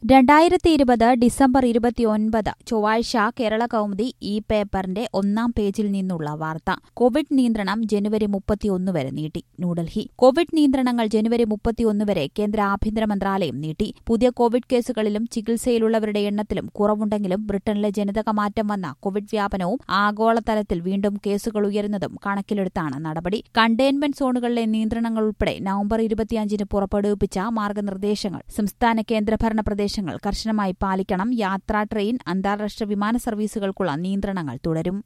രണ്ടായിരത്തി ഇരുപത് ഡിസംബർ ഇരുപത്തിയൊൻപത് ചൊവ്വാഴ്ച കേരള കൗമുദി ഈ പേപ്പറിന്റെ ഒന്നാം പേജിൽ നിന്നുള്ള വാർത്ത കോവിഡ് നിയന്ത്രണം ജനുവരി മുപ്പത്തിയൊന്ന് വരെ നീട്ടി ന്യൂഡൽഹി കോവിഡ് നിയന്ത്രണങ്ങൾ ജനുവരി മുപ്പത്തിയൊന്ന് വരെ കേന്ദ്ര ആഭ്യന്തര മന്ത്രാലയം നീട്ടി പുതിയ കോവിഡ് കേസുകളിലും ചികിത്സയിലുള്ളവരുടെ എണ്ണത്തിലും കുറവുണ്ടെങ്കിലും ബ്രിട്ടനിലെ ജനിതക മാറ്റം വന്ന കോവിഡ് വ്യാപനവും ആഗോളതലത്തിൽ വീണ്ടും കേസുകൾ ഉയരുന്നതും കണക്കിലെടുത്താണ് നടപടി കണ്ടെയ്ൻമെന്റ് സോണുകളിലെ നിയന്ത്രണങ്ങൾ ഉൾപ്പെടെ നവംബർ ഇരുപത്തിയഞ്ചിന് പുറപ്പെടുവിപ്പിച്ച മാർഗനിർദ്ദേശങ്ങൾ സംസ്ഥാന കേന്ദ്രഭരണ പ്രദേശങ്ങൾ കർശനമായി പാലിക്കണം യാത്രാ ട്രെയിൻ അന്താരാഷ്ട്ര വിമാന സർവീസുകൾക്കുള്ള നിയന്ത്രണങ്ങൾ തുടരും